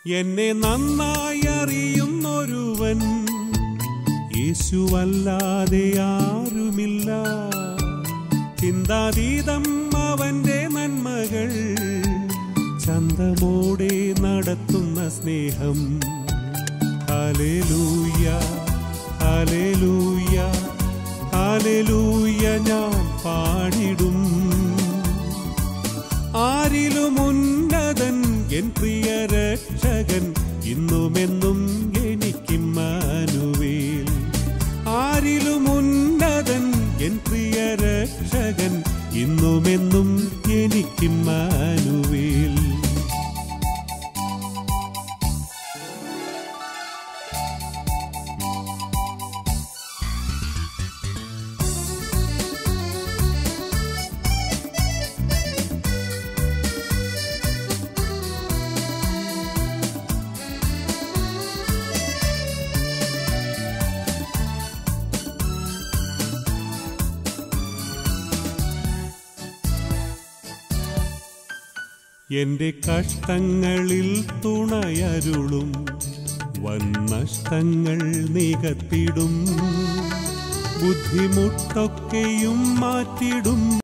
എന്നെ നന്നായി അറിയുന്നൊരുവൻ യേശുവല്ലാതെ ആരുമില്ല ചിന്താതീതം അവന്റെ നന്മകൾ ചന്തമോടെ നടത്തുന്ന സ്നേഹം ഹല്ലേലൂയ ഹല്ലേലൂയ ഹല്ലേലൂയ ഞാൻ പാടിടും ആരിലും ഉന്നതൻ എൻ പ്രിയ രക്ഷകൻ ഇന്നുമെന്നും എനിക്കിമ്മാനുവേൽ ആരിലും ഉന്നതൻ എൻ പ്രിയ രക്ഷകൻ ഇന്നുമെന്നും എനിക്കിമ്മാനുവേൽ എന്റെ കഷ്ടങ്ങളിൽ തുണയരുളും വൻ നഷ്ടങ്ങൾ നികത്തിടും ബുദ്ധിമുട്ടൊക്കെയും മാറ്റിടും